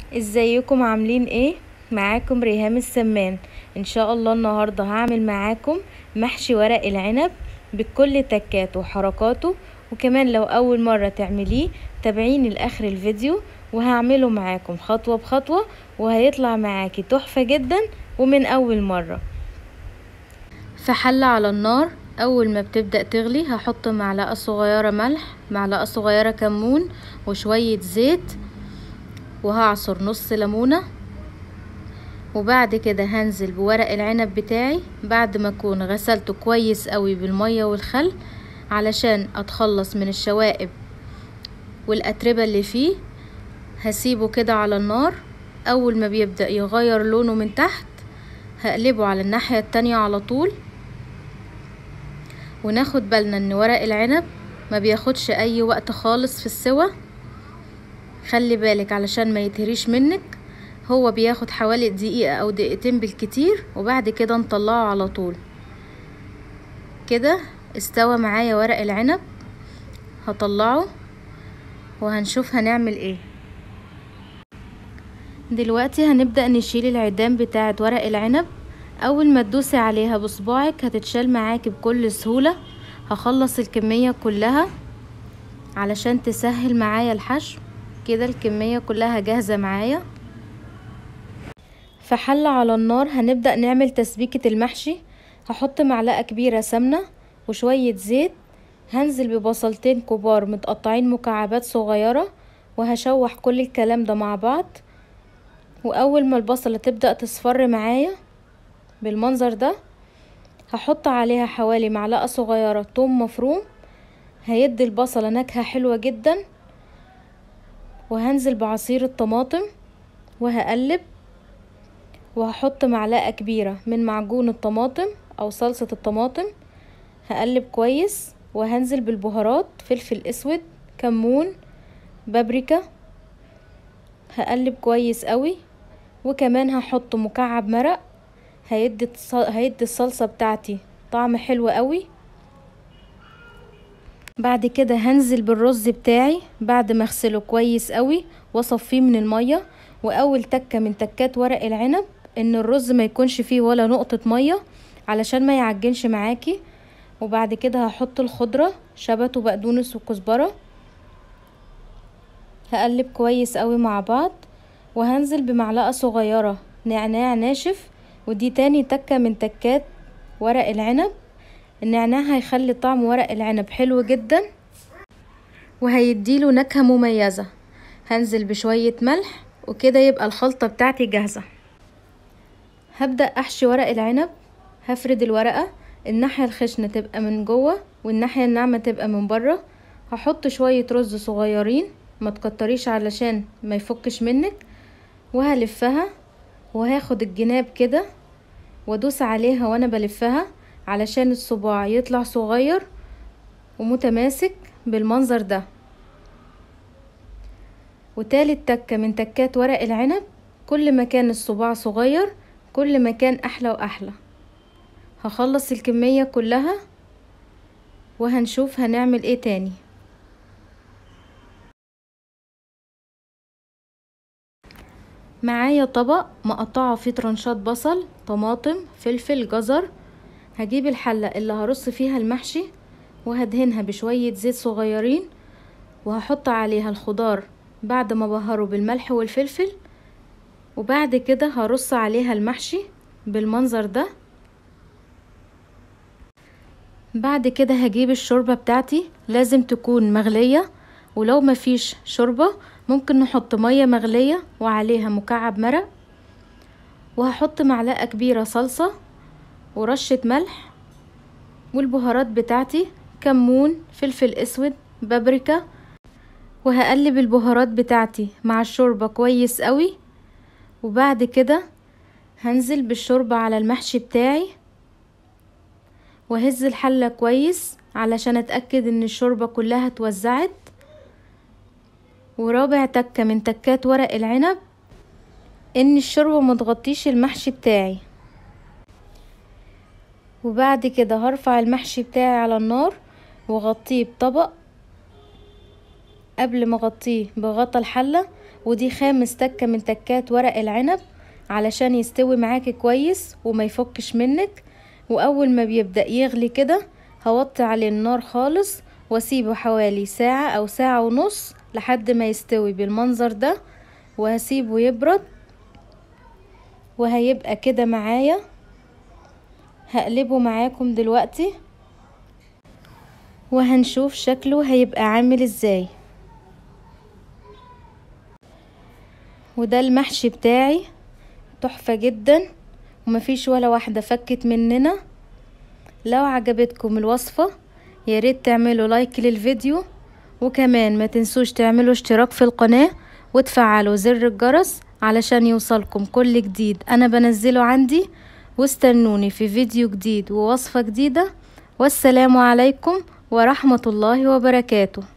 ازيكم عاملين ايه معاكم ريهام السمان ان شاء الله النهارده هعمل معاكم محشي ورق العنب بكل تكاته وحركاته وكمان لو اول مره تعمليه تابعيني لاخر الفيديو وهعمله معاكم خطوه بخطوه وهيطلع معاكي تحفه جدا ومن اول مره في حله على النار اول ما بتبدا تغلي هحط معلقه صغيره ملح معلقه صغيره كمون وشويه زيت وهعصر نص ليمونة وبعد كده هنزل بورق العنب بتاعي بعد ما اكون غسلته كويس قوي بالمية والخل علشان اتخلص من الشوائب والاتربة اللي فيه هسيبه كده على النار اول ما بيبدأ يغير لونه من تحت هقلبه على الناحية التانية على طول وناخد بالنا ان ورق العنب ما بياخدش اي وقت خالص في السوى خلي بالك علشان ما يتهريش منك هو بياخد حوالي دقيقة او دقيقتين بالكتير وبعد كده نطلعه على طول كده استوى معايا ورق العنب هطلعه وهنشوف هنعمل ايه دلوقتي هنبدأ نشيل العيدان بتاعة ورق العنب اول ما تدوسي عليها بصباعك هتتشال معاكي بكل سهولة هخلص الكمية كلها علشان تسهل معايا الحشو كده الكمية كلها جاهزة معايا في حلة على النار هنبدأ نعمل تسبيكة المحشي هحط معلقة كبيرة سمنة وشوية زيت هنزل ببصلتين كبار متقطعين مكعبات صغيرة وهشوح كل الكلام ده مع بعض وأول ما البصلة تبدأ تصفر معايا بالمنظر ده هحط عليها حوالي معلقة صغيرة توم مفروم هيدي البصلة نكهة حلوة جدا وهنزل بعصير الطماطم وهقلب وهحط معلقة كبيرة من معجون الطماطم او صلصة الطماطم هقلب كويس وهنزل بالبهارات فلفل اسود كمون بابريكا هقلب كويس قوي وكمان هحط مكعب مرق هيدي هيدي الصلصة بتاعتي طعم حلو قوي بعد كده هنزل بالرز بتاعي بعد ما اغسله كويس قوي واصفيه من الميه واول تكه من تكات ورق العنب ان الرز ما يكونش فيه ولا نقطه ميه علشان ما يعجنش معاكي وبعد كده هحط الخضره شبت وبقدونس وكزبره هقلب كويس قوي مع بعض وهنزل بمعلقه صغيره نعناع ناشف ودي تاني تكه من تكات ورق العنب النعناع هيخلي طعم ورق العنب حلو جدا وهيديله نكهة مميزة هنزل بشوية ملح وكده يبقى الخلطة بتاعتي جاهزة هبدأ أحشي ورق العنب هفرد الورقة الناحية الخشنة تبقى من جوه والناحية الناعمة تبقى من بره هحط شوية رز صغيرين ما تكتريش علشان ما يفكش منك وهلفها وهاخد الجناب كده وادوس عليها وانا بلفها علشان الصباع يطلع صغير ومتماسك بالمنظر ده وتالت تكة من تكات ورق العنب كل ما كان الصباع صغير كل ما كان احلى واحلى هخلص الكمية كلها وهنشوف هنعمل ايه تاني معايا طبق مقطعه فيه ترنشات بصل طماطم فلفل جزر هجيب الحلة اللي هرص فيها المحشي وهدهنها بشوية زيت صغيرين وهحط عليها الخضار بعد ما بهره بالملح والفلفل وبعد كده هرص عليها المحشي بالمنظر ده بعد كده هجيب الشوربة بتاعتي لازم تكون مغلية ولو مفيش شوربة ممكن نحط مية مغلية وعليها مكعب مرق وهحط معلقة كبيرة صلصة ورشة ملح والبهارات بتاعتي كمون فلفل اسود بابريكا وهقلب البهارات بتاعتي مع الشوربة كويس قوي وبعد كده هنزل بالشوربة على المحشي بتاعي وهز الحلة كويس علشان اتأكد ان الشوربة كلها اتوزعت ورابع تكة من تكات ورق العنب ان الشوربة متغطيش المحشي بتاعي وبعد كده هرفع المحشي بتاعي على النار واغطيه بطبق قبل ما اغطيه بغطا الحلة ودي خامس تكة من تكات ورق العنب علشان يستوي معاكي كويس وما يفكش منك واول ما بيبدأ يغلي كده هوطي عليه النار خالص واسيبه حوالي ساعة او ساعة ونص لحد ما يستوي بالمنظر ده وهسيبه يبرد وهيبقى كده معايا هقلبه معاكم دلوقتي وهنشوف شكله هيبقى عامل ازاي وده المحشي بتاعي تحفة جدا ومفيش ولا واحدة فكت مننا لو عجبتكم الوصفة ياريت تعملوا لايك للفيديو وكمان ما تنسوش تعملوا اشتراك في القناة وتفعلوا زر الجرس علشان يوصلكم كل جديد انا بنزله عندي واستنوني في فيديو جديد ووصفة جديدة والسلام عليكم ورحمة الله وبركاته